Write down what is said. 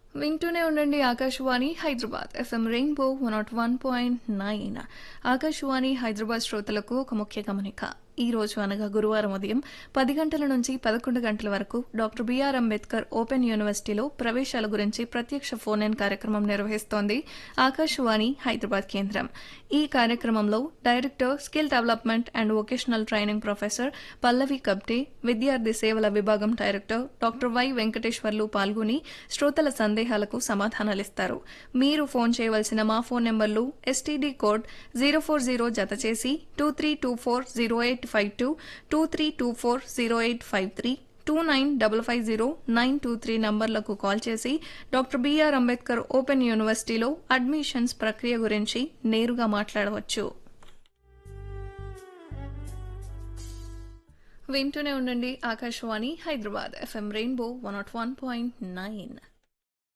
వింటూనే ఉండండి Akashvani Hyderabad FM rainbow one nought one point nine Akashvani Hyderabad శ్రోతలకు ఒక ముఖ్య గమనిక ఈ రోజు అనగా గురువారం ఉదయం పది గంటల నుంచి పదకొండు గంటల వరకు డాక్టర్ బిఆర్ అంబేద్కర్ ఓపెన్ యూనివర్సిటీలో ప్రవేశాల గురించి ప్రత్యక్ష ఫోన్ ఇన్ కార్యక్రమం నిర్వహిస్తోంది ఆకాశవాణి హైదరాబాద్ కేంద్రం ఈ కార్యక్రమంలో director skill development and vocational training professor Pallavi Kabde విద్యార్థి సేవల విభాగం డైరెక్టర్ డాక్టర్ వై వెంకటేశ్వర్లు పాల్గొని శ్రోతల సందేహాలకు సమాధానాలిస్తారు మీరు ఫోన్ చేయవలసిన మా ఫోన్ నెంబర్లు STD code zero four zero జత చేసి two three two four zero eight five two two three two four zero eight five three two nine double five zero nine two three నంబర్లకు call చేసి doctor BR Ambedkar open యూనివర్సిటీలో admissions ప్రక్రియ గురించి నేరుగా మాట్లాడవచ్చు వింటూనే ఉండండి Akashvani Hyderabad FM rainbow one nought one point nine